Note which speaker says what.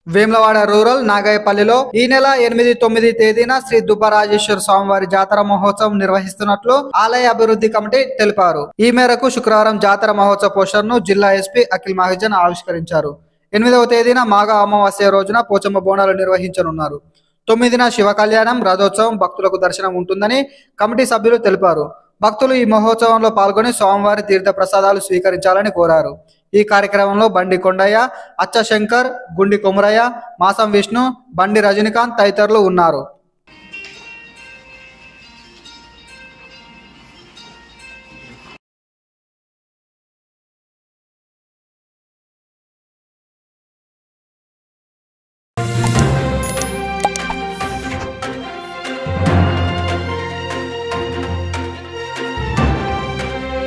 Speaker 1: Vemulawada rural నాగాయపల్లిలో ఈ నెల ఎనిమిది తొమ్మిది తేదీన శ్రీ దుబ్బరాజేశ్వర స్వామివారి జాతర మహోత్సవం నిర్వహిస్తున్నట్లు ఆలయ అభివృద్ధి కమిటీ తెలిపారు ఈ మేరకు శుక్రవారం జాతర మహోత్సవ పోస్టర్ ను జిల్లా ఎస్పీ అఖిల్ మహాజన్ ఆవిష్కరించారు ఎనిమిదవ తేదీన మాఘ అమావాస్య రోజున పోచమ్మ బోనాలు నిర్వహించనున్నారు తొమ్మిదిన శివ కళ్యాణం రథోత్సవం భక్తులకు దర్శనం ఉంటుందని కమిటీ సభ్యులు తెలిపారు భక్తులు ఈ మహోత్సవంలో పాల్గొని స్వామివారి తీర్థ ప్రసాదాలు స్వీకరించాలని కోరారు ఈ కార్యక్రమంలో బండి కొండయ్య అచ్చ శంకర్ గుండి కొమరయ్య మాసం విష్ణు బండి రజనీకాంత్ తదితరులు ఉన్నారు